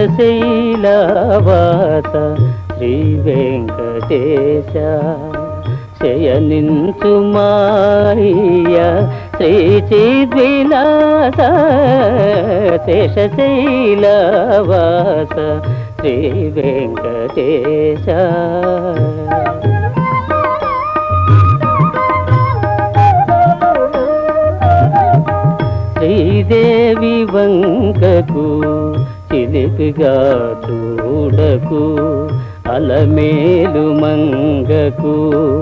శేషశైలవాస శ్రీ వెంకటేశ శయనించు మాయ శ్రీ చిద్విలాస శేషశైలవాస శ్రీ వెంకటేశ శ్రీదేవి వంకకు చిలిపిగా చూడకు అలమేలు మంగకు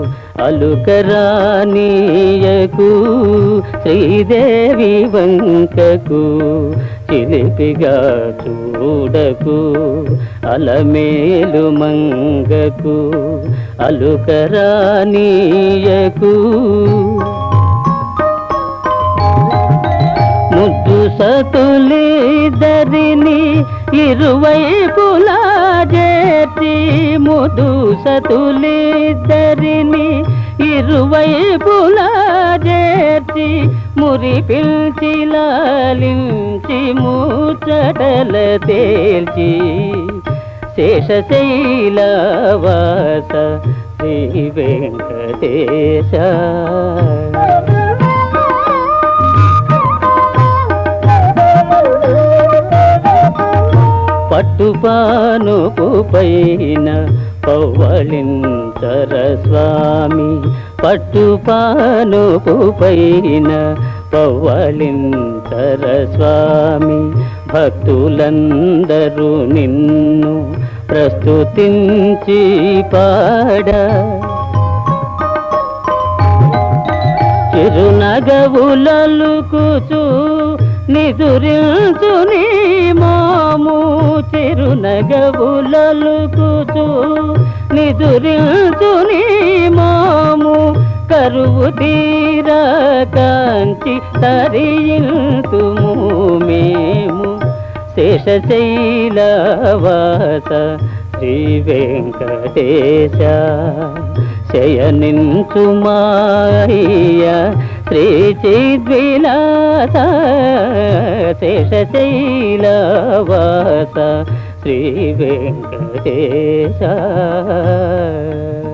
అలుకరానీయకు శ్రీదేవి వంకకు చిలిపిగా చూడకు అలమేలు మంగకు అలుకరానీయకు ముద్దు సతులిద్దరిని ఇరువైపులా చేర్చి ముద్దు సతులిద్దరిని ఇరువైపులా చేర్చి మురి పిల్చి లాలించి ముచ్చటల తేల్చి శేషశైలవాస శ్రీ వెంకటేశ పట్టుపానుపు పైన పవ్వళింతర స్వామి పట్టుపానుపు పైన పవ్వళింతర స్వామి భక్తులందరూ నిన్ను ప్రస్తుతించి పాడ చిరునగవులలుకుచు నిదురించు నీ మాము చిరునగవులలుకుచు నిదురించు నీ మాము కరువు తీర కాంచి తరియింతుము మేము శేషశైలవాస శ్రీ వెంకటేశ శయనించు మాయ శ్రీ చిద్విలాస శేషశైలవాస శ్రీ వెంకటేశ